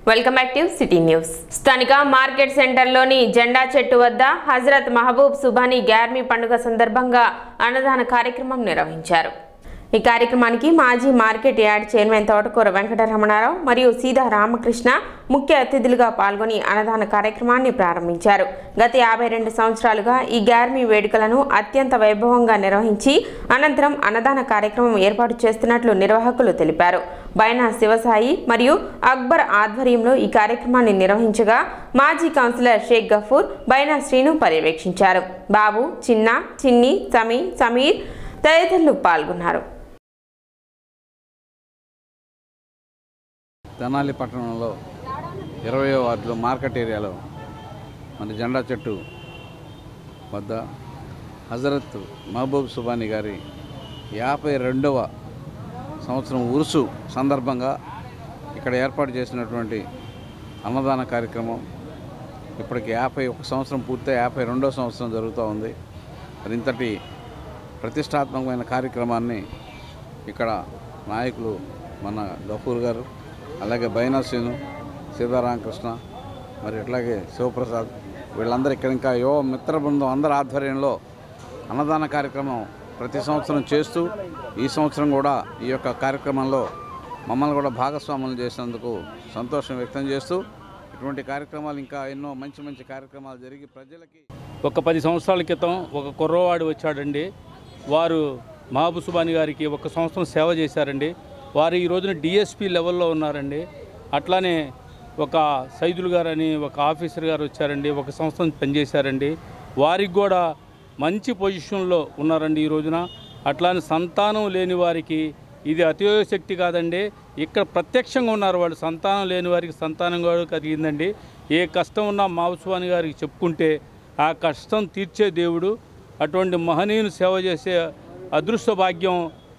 Welcome back to city news స్థానిక market సెంటర్లోని జెండా చెట్టు వద్ద హజరత్ మహబూబ్ సుబానీ గ్యార్మీ పండుగ సందర్భంగా అన్నదాన కార్యక్రమం నిర్వహించారు ఈ కార్యక్రమానికి మాజీ మార్కెట్ యార్డ్ చైర్మన్ తోటకూర వెంకటరమణారావు మరియు సీతా రామకృష్ణ ముఖ్య అతిథులుగా పాల్గొని అన్నదాన కార్యక్రమాన్ని ప్రారంభించారు గత యాభై రెండు సంవత్సరాలుగా ఈ గ్యార్మీ వేడుకలను అత్యంత వైభవంగా నిర్వహించి అనంతరం అన్నదాన కార్యక్రమం ఏర్పాటు చేస్తున్నట్లు నిర్వాహకులు తెలిపారు బైనా శివసాయి మరియు అక్బర్ ఆధ్వర్యంలో ఈ కార్యక్రమాన్ని నిర్వహించగా మాజీ కౌన్సిలర్ షేక్ గఫూర్ బైనా శ్రీను పర్యవేక్షించారు బాబు చిన్న చిన్ని సమీ సమీర్ తదితరులు పాల్గొన్నారు తెనాలి పట్టణంలో ఇరవయో వార్డులో మార్కెట్ ఏరియాలో మన జెండా చెట్టు వద్ద హజరత్ మహబూబ్ సుబానీ గారి యాభై రెండవ సంవత్సరం ఉరుసు సందర్భంగా ఇక్కడ ఏర్పాటు చేసినటువంటి అన్నదాన కార్యక్రమం ఇప్పటికి యాభై ఒక సంవత్సరం పూర్తి యాభై రెండో సంవత్సరం జరుగుతూ ఉంది మరి ఇంతటి ప్రతిష్టాత్మకమైన కార్యక్రమాన్ని ఇక్కడ నాయకులు మన గఫూర్ గారు అలాగే బైనాసీను సీతారామకృష్ణ మరి అట్లాగే శివప్రసాద్ వీళ్ళందరూ ఇక్కడ ఇంకా యువ మిత్ర బృందం అందరి ఆధ్వర్యంలో అన్నదాన కార్యక్రమం ప్రతి సంవత్సరం చేస్తూ ఈ సంవత్సరం కూడా ఈ యొక్క కార్యక్రమంలో మమ్మల్ని కూడా భాగస్వాములు చేసినందుకు సంతోషం వ్యక్తం చేస్తూ ఇటువంటి కార్యక్రమాలు ఇంకా ఎన్నో మంచి మంచి కార్యక్రమాలు జరిగి ప్రజలకి ఒక పది సంవత్సరాల క్రితం ఒక కుర్రవాడు వచ్చాడండి వారు మహబూ సుబాని గారికి ఒక సంవత్సరం సేవ చేశారండి వారు ఈ రోజున డిఎస్పి లెవెల్లో ఉన్నారండి అట్లానే ఒక సైదులు గారు అని ఒక ఆఫీసర్ గారు వచ్చారండి ఒక సంవత్సరం పనిచేశారండి వారికి కూడా మంచి పొజిషన్లో ఉన్నారండి ఈ రోజున అట్లానే సంతానం లేని వారికి ఇది అతిశక్తి కాదండి ఇక్కడ ప్రత్యక్షంగా ఉన్నారు వాళ్ళు సంతానం లేని వారికి సంతానం కూడా కలిగిందండి ఏ కష్టం ఉన్నా మావుస్వామి గారికి చెప్పుకుంటే ఆ కష్టం తీర్చే దేవుడు అటువంటి మహనీయుని సేవ చేసే అదృష్ట భాగ్యం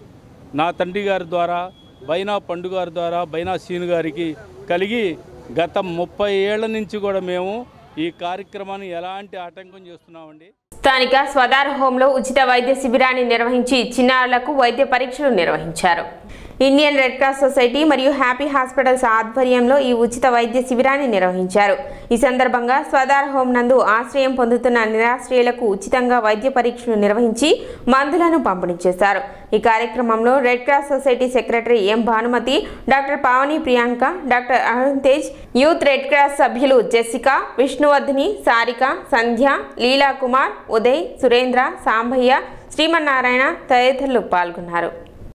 నా తండ్రి గారి ద్వారా బైనా పండు గారి ద్వారా బైనా సీను గారికి కలిగి గత ముప్పై ఏళ్ల నుంచి కూడా మేము ఈ కార్యక్రమాన్ని ఎలాంటి ఆటంకం చేస్తున్నామండి స్థానిక స్వదార్ హోంలో ఉచిత వైద్య శిబిరాన్ని నిర్వహించి చిన్నారులకు వైద్య పరీక్షలు నిర్వహించారు ఇండియన్ రెడ్ క్రాస్ సొసైటీ మరియు హ్యాపీ హాస్పిటల్స్ ఆధ్వర్యంలో ఈ ఉచిత వైద్య శిబిరాన్ని నిర్వహించారు ఈ సందర్భంగా స్వదార్ హోం నందు ఆశ్రయం పొందుతున్న నిరాశ్రయులకు ఉచితంగా వైద్య పరీక్షలు నిర్వహించి మందులను పంపిణీ చేశారు ఈ కార్యక్రమంలో red cross society secretary M Bhanumathi doctor Pavani Priyanka doctor Arun Tej youth red cross సభ్యులు జెసికా విష్ణువర్ధిని సారిక సంధ్య లీలా కుమార్ ఉదయ్ సురేంద్ర సాంబయ్య శ్రీమన్నారాయణ తదితరులు పాల్గొన్నారు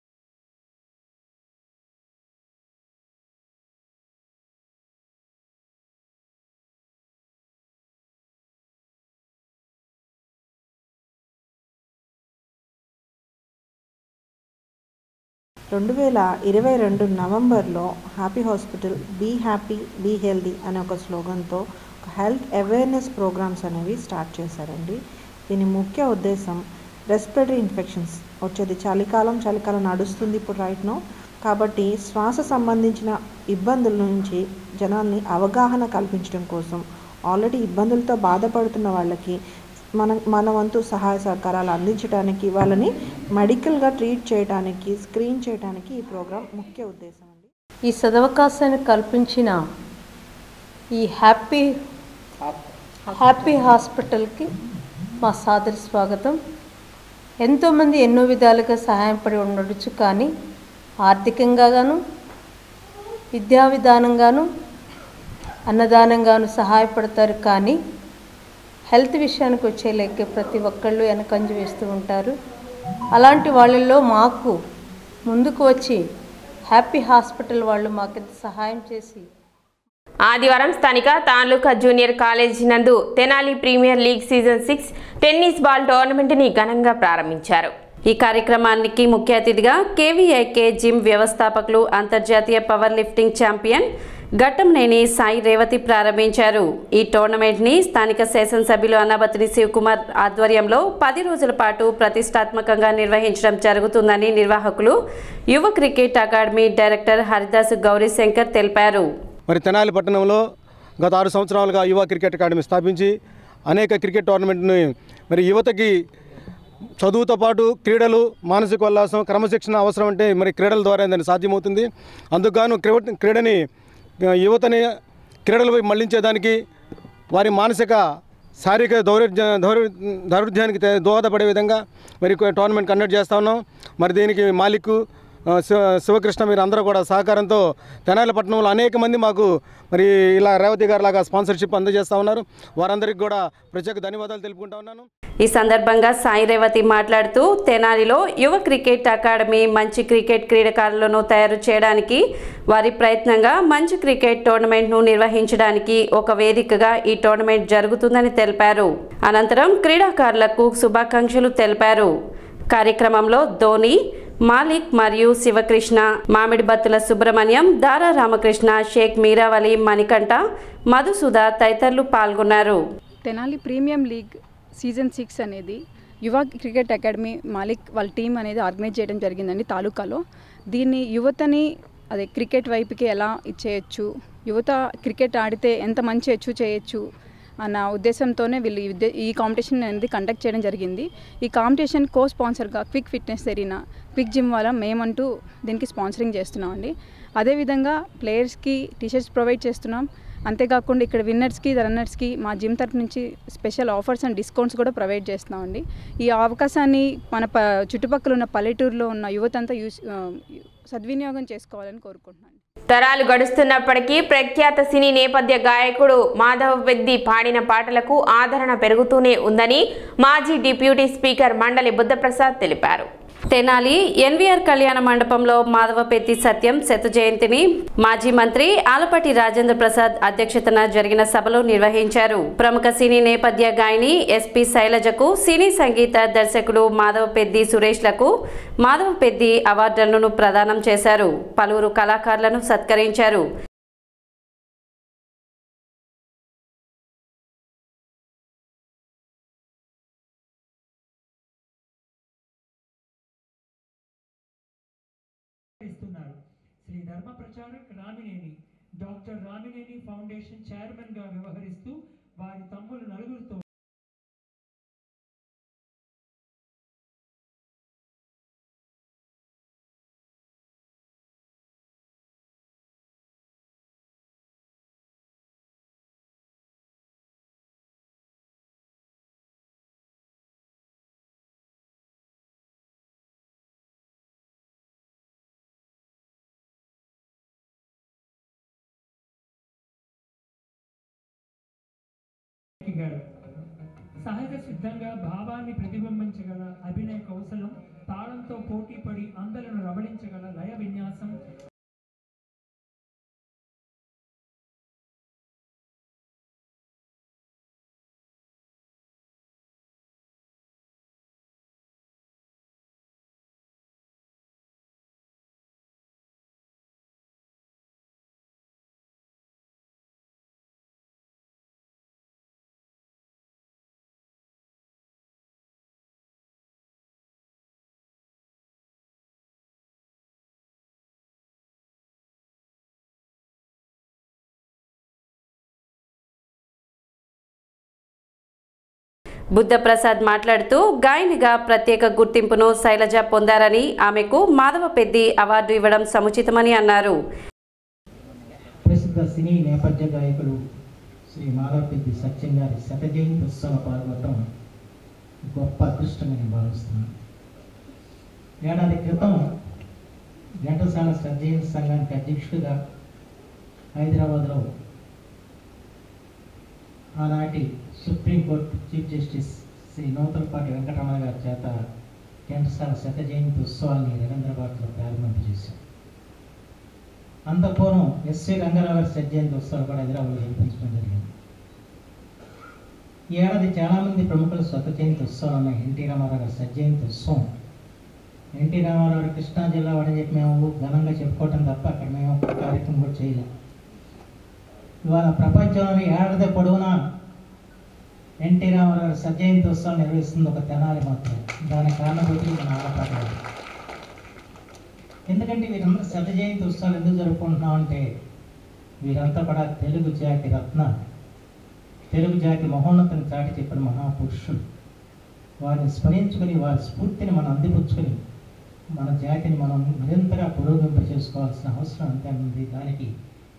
రెండు వేల ఇరవై రెండు నవంబర్లో happy hospital be happy be healthy అనే ఒక స్లోగన్తో ఒక హెల్త్ అవేర్నెస్ ప్రోగ్రామ్స్ అనేవి స్టార్ట్ చేశారండి దీని ముఖ్య ఉద్దేశం రెస్పిరేటరీ ఇన్ఫెక్షన్స్ వచ్చేది చలికాలం చలికాలం నడుస్తుంది ఇప్పుడు రైట్ నో కాబట్టి శ్వాస సంబంధించిన ఇబ్బందుల నుంచి జనాల్ని అవగాహన కల్పించడం కోసం ఆల్రెడీ ఇబ్బందులతో బాధపడుతున్న వాళ్ళకి మన మన వంతు సహాయ సహకారాలు అందించడానికి వాళ్ళని మెడికల్గా ట్రీట్ చేయడానికి స్క్రీన్ చేయడానికి ఈ ప్రోగ్రాం ముఖ్య ఉద్దేశం అండి ఈ సదవకాశాన్ని కల్పించిన ఈ హ్యాపీ హ్యాపీ హాస్పిటల్కి మా సాదరి స్వాగతం ఎంతోమంది ఎన్నో విధాలుగా సహాయపడి ఉండొచ్చు కానీ ఆర్థికంగా గాను విద్యా విధానంగాను అన్నదానంగాను సహాయపడతారు కానీ హెల్త్ విషయానికి వచ్చేలేక ప్రతి ఒక్కళ్ళు వెనకంజ వేస్తూ ఉంటారు అలాంటి వాళ్ళల్లో మాకు ముందుకు వచ్చి హ్యాపీ హాస్పిటల్ వాళ్ళు మాకింత సహాయం చేసి ఆదివారం స్థానిక తాలూకా జూనియర్ కాలేజ్ నందు Tenali premier league season six tennis ball టోర్నమెంట్ని ఘనంగా ప్రారంభించారు ఈ కార్యక్రమానికి ముఖ్య అతిథిగా కేవీఐకే జిమ్ వ్యవస్థాపకులు అంతర్జాతీయ power lifting champion Ghattamaneni Sai Revathi ప్రారంభించారు ఈ టోర్నమెంట్ని స్థానిక శాసనసభ్యులు అన్నాబతిని శివకుమార్ ఆధ్వర్యంలో పది రోజుల పాటు ప్రతిష్టాత్మకంగా నిర్వహించడం జరుగుతుందని నిర్వాహకులు Yuva cricket academy director Haridas Gowrishankar తెలిపారు మరి తెనాలి పట్టణంలో గత ఆరు సంవత్సరాలుగా యువ క్రికెట్ అకాడమీ స్థాపించి అనేక క్రికెట్ టోర్నమెంట్ని మరి యువతకి చదువుతో పాటు క్రీడలు మానసిక ఉల్లాసం క్రమశిక్షణ అవసరం అంటే మరి క్రీడల ద్వారా దాన్ని సాధ్యమవుతుంది అందుకు గాను క్రికెట్ క్రీడని ఆ, యువతని క్రీడలపై మళ్లించేదానికి వారి మానసిక శారీరక దౌర్య దౌర్ దౌర్ధ్యానికి తే- దోహదపడే విధంగా మరి కొ- టోర్నమెంట్ కండక్ట్ చేస్తా ఉన్నాం మరి దీనికి మాలిక్ ఆ, శివ శివకృష్ణ మీరు అందరూ కూడా సహకారంతో తెనాలిపట్నంలో అనేక మంది మాకు మరి ఇలా రేవతి గారు లాగా స్పాన్సర్షిప్ అందజేస్తూ ఉన్నారు వారందరికీ కూడా ప్రత్యేక ధన్యవాదాలు తెలుపుకుంటా ఉన్నాను ఈ సందర్భంగా సాయి రేవతి మాట్లాడుతూ తెనాలిలో యువ క్రికెట్ అకాడమీ మంచి క్రికెట్ క్రీడాకారులను తయారు చేయడానికి వారి ప్రయత్నంగా మంచి క్రికెట్ టోర్నమెంట్ను నిర్వహించడానికి ఒక వేదికగా ఈ టోర్నమెంట్ జరుగుతుందని తెలిపారు అనంతరం క్రీడాకారులకు శుభాకాంక్షలు తెలిపారు కార్యక్రమంలో ధోని మాలిక్ మరియు శివకృష్ణ మామిడిబత్తుల సుబ్రహ్మణ్యం దారా రామకృష్ణ షేక్ మీరావలి మణికంఠ మధుసూద తదితరులు పాల్గొన్నారు Tenali premium league season six అనేది యువ క్రికెట్ అకాడమీ మాలిక్ వాళ్ళ టీం అనేది ఆర్గనైజ్ చేయడం జరిగిందండి తాలూకాలో దీన్ని యువతని అదే క్రికెట్ వైపుకి ఎలా ఇచ్చేయచ్చు యువత క్రికెట్ ఆడితే ఎంత మంచి అచీవ్ చేయొచ్చు అన్న ఉద్దేశంతోనే వీళ్ళు ఈ ఉద్దే- ఈ కాంపిటీషన్ అనేది కండక్ట్ చేయడం జరిగింది ఈ కాంపిటీషన్ కో స్పాన్సర్గా క్విక్ ఫిట్నెస్ జరిగిన క్విక్ జిమ్ వాళ్ళ మేమంటూ దీనికి స్పాన్సరింగ్ చేస్తున్నామండి అదేవిధంగా ప్లేయర్స్కి టీషర్ట్స్ ప్రొవైడ్ చేస్తున్నాం అంతేకాకుండా ఇక్కడ విన్నర్స్కి రన్నర్స్కి మా జిమ్ తరపు నుంచి స్పెషల్ ఆఫర్స్ అండ్ డిస్కౌంట్స్ కూడా ప్రొవైడ్ చేస్తున్నామండి ఈ అవకాశాన్ని మన ప చుట్టుపక్కల ఉన్న పల్లెటూరులో ఉన్న యువత అంతా యూస్ ఆ, సద్వినియోగం చేసుకోవాలని కోరుకుంటున్నాను తరాలు గడుస్తున్నప్పటికీ ప్రఖ్యాత సినీ నేపథ్య గాయకుడు మాధవ్ పెద్ది పాడిన పాటలకు ఆదరణ పెరుగుతూనే ఉందని మాజీ డిప్యూటీ స్పీకర్ మండలి బుద్ధప్రసాద్ తెలిపారు తెనాలి ఎన్వీఆర్ కళ్యాణ మండపంలో మాధవపెత్తి సత్యం శత జయంతిని మాజీ మంత్రి ఆలపాటి రాజేంద్ర ప్రసాద్ అధ్యక్షతన జరిగిన సభలో నిర్వహించారు ప్రముఖ సినీ నేపథ్య గాయని ఎస్పి శైలజకు సినీ సంగీత దర్శకుడు మాధవపెద్ది సురేష్లకు మాధవపెద్ది అవార్డులను ప్రదానం చేశారు పలువురు కళాకారులను సత్కరించారు ఇస్తున్నారు Shri Dharma Pracharak Ramineni doctor Ramineni foundation chairman గా వ్యవహరిస్తూ వారి తమ్ములు నలుగురితో గారు సహజ సిద్ధంగా భావాన్ని ప్రతిబింబించగల అభినయ కౌశలం తాళంతో పోటీ పడి అందలను రవళించగల లయ విన్యాసం బుద్ధప్రసాద్ మాట్లాడుతూ గాయనిగా ప్రత్యేక గుర్తింపును శైలజ పొందారని ఆమెకు మాధవ పెద్ది అవార్డు ఇవ్వడం సముచితమని అన్నారు ప్రసిద్ధ సినీ నేపథ్య గాయకులు శ్రీ మాధవపెద్ది సత్యం గారి శత జయంతి ఉత్సవం పాల్గొనడం గొప్ప అదృష్టంగా నేను భావిస్తున్నాను ఏడాది క్రితం ఘంటసాల సజ్జయంతి సంఘానికి అధ్యక్షుడిగా హైదరాబాద్లో ఆనాటి supreme court chief justice Shri Nuthalapati Venkataramana గారి చేత ఘంటసాల శత జయంతి ఉత్సవాన్ని రవీంద్రబాద్లో ప్రారంభింపజేశాం అంతపూర్వం ఎస్వి రంగారావు గారి సజ్జయంతి ఉత్సవాలు కూడా హైదరాబాద్లో జరిపించడం జరిగింది ఈ ఏడాది చాలామంది ప్రముఖుల స్వత జయంతి ఉత్సవాలు ఉన్నాయి ఎన్టీ రామారావు గారి సజ్జయంతి ఉత్సవం ఎన్టీ రామారావు గారు కృష్ణా జిల్లా వాడని చెప్పి మేము ఘనంగా చెప్పుకోవటం తప్ప అక్కడ మేము ఒక్క కార్యక్రమం కూడా చేయలేం ఇవాళ ప్రపంచంలోని ఏడాది పొడవునా ఎన్టీ రామారావు గారి సజ్జయంతి ఉత్సవం నిర్వహిస్తుంది ఒక తెనాలి మాత్రం దానికి కారణభూతులు మన ఆడపాట గారు. ఎందుకంటే వీరందరూ శత జయంతి ఉత్సవాలు ఎందుకు జరుపుకుంటున్నాం అంటే వీరంతా కూడా తెలుగు జాతి రత్న తెలుగు జాతి మహోన్నతం చాటి చెప్పిన మహాపురుషులు వారిని స్మరించుకొని వారి స్ఫూర్తిని మనం అందిపుచ్చుకొని మన జాతిని మనం మరింతగా పురోగంప చేసుకోవాల్సిన అవసరం అంతే ఉంది దానికి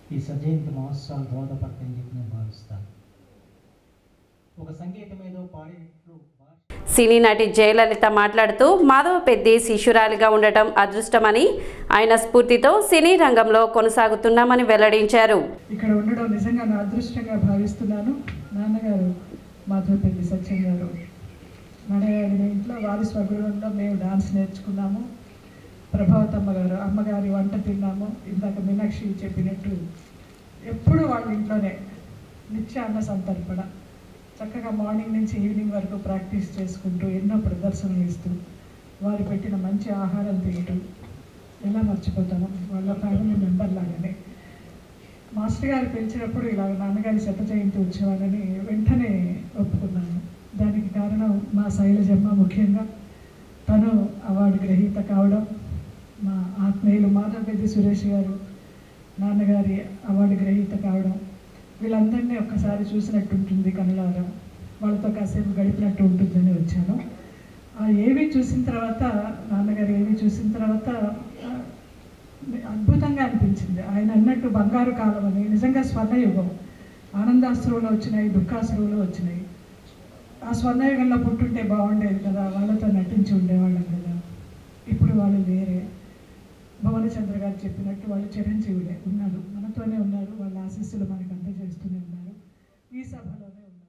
ఈ సజయంతి మహోత్సవాలు దోహదపడతాయని చెప్పి నేను భావిస్తాను ఒక సంగీతం ఏదో పాడినట్లు భాష సినీ నటి జయలలిత మాట్లాడుతూ మాధవ పెద్ది శిష్యురాలిగా ఉండటం అదృష్టమని ఆయన స్ఫూర్తితో సినీ రంగంలో కొనసాగుతున్నామని వెల్లడించారు ఇక్కడ ఉండడం నిజంగా నా అదృష్టంగా భావిస్తున్నాను నాన్నగారు మాధవపల్లి సత్యం గారు నాన్నగారి ఇంట్లో వారి స్వగృహంలో మేము డాన్స్ నేర్చుకున్నాము ప్రభావతమ్మ గారు అమ్మగారి వంట తిన్నాము ఇందాక మీనాక్షి చెప్పినట్టు ఎప్పుడు వాళ్ళ ఇంట్లోనే నిత్య అన్న సంతర్పణ చక్కగా మార్నింగ్ నుంచి ఈవినింగ్ వరకు ప్రాక్టీస్ చేసుకుంటూ ఎన్నో ప్రదర్శనలు ఇస్తూ వారు పెట్టిన మంచి ఆహారం తింటూ ఎలా మర్చిపోతాము వాళ్ళ ఫ్యామిలీ మెంబర్ లాగానే మాస్టర్ గారు పిలిచినప్పుడు ఇలా నాన్నగారి శత జయంతి ఉత్సవాలని వెంటనే ఒప్పుకున్నాను దానికి కారణం మా శైలజమ్మ ముఖ్యంగా తను అవార్డు గ్రహీత కావడం మా ఆత్మీయులు మాధవపెద్ది సురేష్ గారు నాన్నగారి అవార్డు గ్రహీత కావడం వీళ్ళందరినీ ఒక్కసారి చూసినట్టు ఉంటుంది కనులారా వాళ్ళతో కాసేపు గడిపినట్టు ఉంటుందని వచ్చాను ఆ ఏవి చూసిన తర్వాత నాన్నగారు ఏవి చూసిన తర్వాత ఆ, అద్భుతంగా అనిపించింది ఆయన అన్నట్టు బంగారు కాలం అని నిజంగా స్వర్ణయుగం ఆనందాశ్రువులు వచ్చినాయి దుఃఖాశ్రువులు వచ్చినాయి ఆ స్వర్ణయుగంలో పుట్టుంటే బాగుండేది కదా వాళ్ళతో నటించి ఉండేవాళ్ళం కదా ఇప్పుడు వాళ్ళు వేరే భువనచంద్ర గారు చెప్పినట్టు వాళ్ళు చిరంజీవులే ఉన్నారు మనతోనే ఉన్నారు వాళ్ళ ఆశీస్సులు మనకు అందజేస్తూనే ఉన్నారు ఈ సభలోనే ఉన్నారు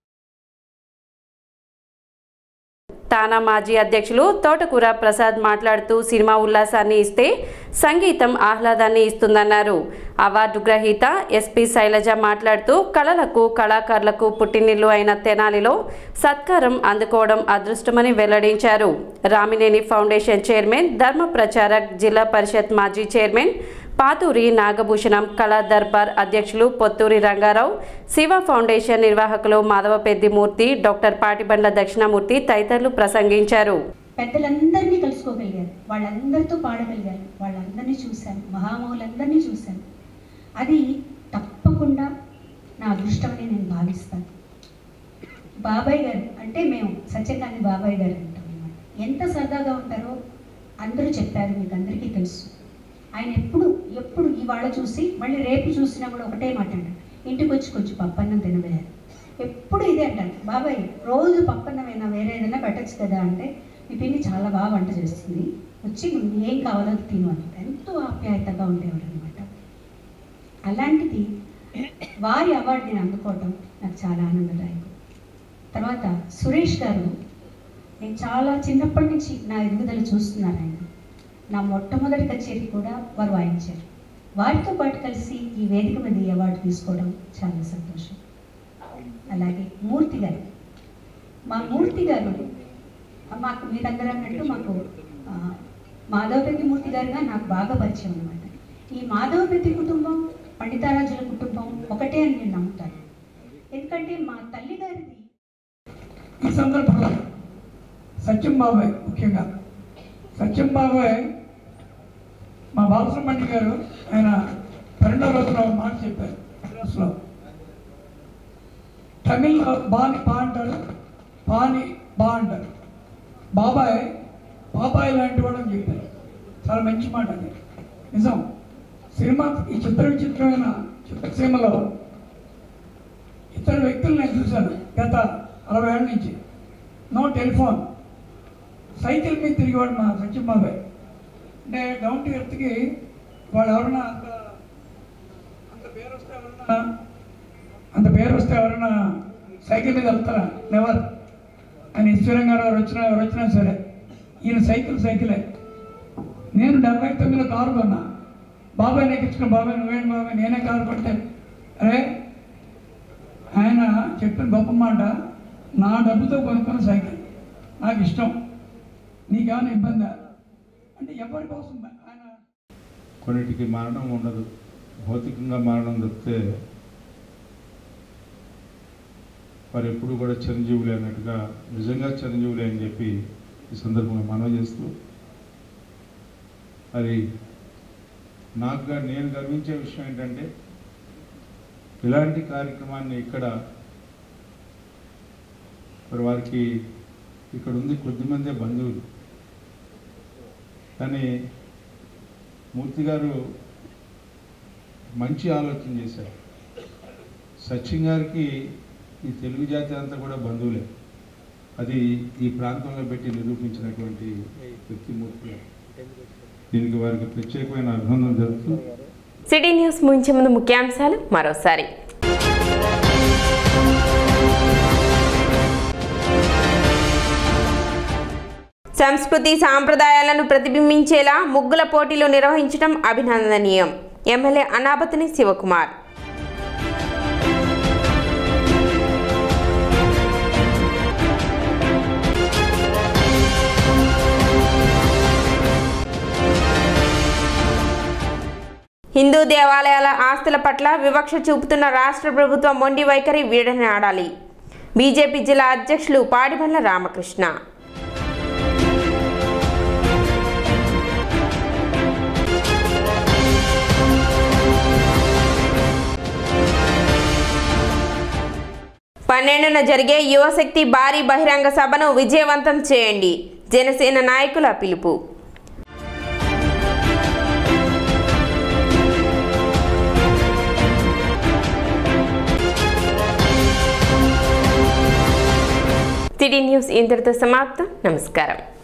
తానా మాజీ అధ్యక్షులు తోటకూర ప్రసాద్ మాట్లాడుతూ సినిమా ఉల్లాసాన్ని ఇస్తే సంగీతం ఆహ్లాదాన్ని ఇస్తుందన్నారు అవార్డు గ్రహీత ఎస్పి శైలజ మాట్లాడుతూ కళలకు కళాకారులకు పుట్టినిల్లు అయిన తెనాలిలో సత్కారం అందుకోవడం అదృష్టమని వెల్లడించారు రామినేని ఫౌండేషన్ చైర్మన్ ధర్మ ప్రచారక్ జిల్లా పరిషత్ మాజీ చైర్మన్ పాతూరి నాగభూషణం కళా దర్బార్ అధ్యక్షులు పొత్తూరి రంగారావు శివ ఫౌండేషన్ నిర్వాహకులు మాధవపెద్ది మూర్తి డాక్టర్ పాటిబండ్ల దక్షిణామూర్తి తదితరులు ప్రసంగించారు పెద్దలందరినీ కలుసుకోగలిగారు వాళ్ళందరితో పాడగలిగారు వాళ్ళందరినీ చూశాను మహామహులందరినీ చూశాను అది తప్పకుండా నా అదృష్టమని నేను భావిస్తాను బాబాయ్ గారు అంటే మేము సత్యకాంతి బాబాయ్ గారు అంటాం అన్నమాట ఎంత సరదాగా ఉంటారో అందరూ చెప్పారు మీకు అందరికీ తెలుసు ఆయన ఎప్పుడు ఎప్పుడు ఇవాళ చూసి మళ్ళీ రేపు చూసినా కూడా ఒకటే మాట అంటాడు ఇంటికి వచ్చి కొంచెం పప్పన్నం తినబోయారు ఎప్పుడు ఇదే అంటాడు బాబాయ్ రోజు పప్పన్నమైనా వేరే ఏదైనా పెట్టచ్చు కదా అంటే మీ పిన్ని చాలా బాగా వంట చేస్తుంది వచ్చి నువ్వు ఏం కావాలో అది తిను అని ఎంతో ఆప్యాయతగా ఉండేవాడు అనమాట అలాంటిది వారి అవార్డు నేను అందుకోవటం నాకు చాలా ఆనందదాయకం తర్వాత సురేష్ గారు నేను చాలా చిన్నప్పటి నుంచి నా ఎదుగుదల చూస్తున్నాను ఆయన నా మొట్టమొదటి కచేరీ కూడా వారు వాయించారు వారితో పాటు కలిసి ఈ వేదిక మీద ఈ అవార్డు తీసుకోవడం చాలా సంతోషం అలాగే మూర్తి గారు మా మూర్తి గారు మాకు మీరందరూ అన్నట్టు మాకు ఆ, మాధవపెద్ది మూర్తి గారుగా నాకు బాగా పరిచయం అనమాట ఈ మాధవపెద్ది కుటుంబం పండితారాజుల కుటుంబం ఒకటే అని నేను నమ్ముతాను ఎందుకంటే మా తల్లి గారిది ఈ సందర్భంలో సత్యం బాబాయ్ ముఖ్యంగా సత్యం బాబాయ్ మా బాలసుబ్రహ్మణ్యం గారు ఆయన పన్నెండవ రోజున ఒక మాట చెప్పారు క్లాస్లో తమిళ్లో బాని బా అంటారు పాని బా అంటారు బాబాయ్ బాబాయ్ లాంటి వాడు అని చెప్పారు చాలా మంచి మాట అది నిజం సినిమా ఈ చిత్ర విచిత్రమైన చిత్రసీమలో ఇద్దరు వ్యక్తులు నేను చూశాను గత అరవై ఏళ్ళ నుంచి నో టెలిఫోన్ సైకిల్ మీద తిరిగేవాడు మా సత్యం బాబాయ్ అంటే డౌన్ టు ఎర్త్కి వాళ్ళు ఎవరన్నా అంత అంత పేరు వస్తే ఎవరన్నా అంత పేరు వస్తే ఎవరన్నా సైకిల్ మీద వెళ్తారా నెవర్ ఆయన ఈశ్వరం గారు ఎవరు వచ్చినా ఎవరు వచ్చినా సరే ఈయన సైకిల్ సైకిలే నేను డెబ్బై తొమ్మిదిలో కారు కొన్నా బాబాయ్ నాకు ఇచ్చిన బాబాయ్ నువ్వేంటి బాబాయ్ నేనే కారు కొంటే అరే ఆయన చెప్పిన గొప్ప మాట నా డబ్బుతో కొనుక్కున్న సైకిల్ నాకు ఇష్టం నీకేమైనా ఇబ్బందా అంటే ఎవరి కోసం ఆయన కొన్నిటికి మరణం ఉండదు భౌతికంగా మరణం తప్పితే వారు ఎప్పుడు కూడా చిరంజీవులే అన్నట్టుగా నిజంగా చిరంజీవులే అని చెప్పి ఈ సందర్భంగా మనవి చేస్తూ మరి నాకు గా- నేను గర్వించే విషయం ఏంటంటే ఇలాంటి కార్యక్రమాన్ని ఇక్కడ మరి వారికి ఇక్కడ ఉంది కొద్దిమందే బంధువులు కానీ మూర్తి గారు మంచి ఆలోచన చేశారు సచిన్ గారికి ఈ తెలుగు జాతి అంతా కూడా బంధువులే అది ఈ ప్రాంతంలో పెట్టి నిరూపించినటువంటి వ్యక్తిమూర్తులు దీనికి వారికి ప్రత్యేకమైన అభినందన జరుపుతూ సిటీ న్యూస్ ముగించే ముందు ముఖ్యాంశాలు మరోసారి సంస్కృతి సాంప్రదాయాలను ప్రతిబింబించేలా ముగ్గుల పోటీలు నిర్వహించడం అభినందనీయం ఎమ్మెల్యే అనాబతిని శివకుమార్ హిందూ దేవాలయాల ఆస్తుల పట్ల వివక్ష చూపుతున్న రాష్ట్ర ప్రభుత్వం మొండి వైఖరి వీడనాడాలి బీజేపీ జిల్లా అధ్యక్షులు పాడిబండ్ల రామకృష్ణ పన్నెండున జరిగే యువశక్తి భారీ బహిరంగ సభను విజయవంతం చేయండి జనసేన నాయకుల పిలుపు సిటీ న్యూస్ ఇంతటితో సమాప్తం నమస్కారం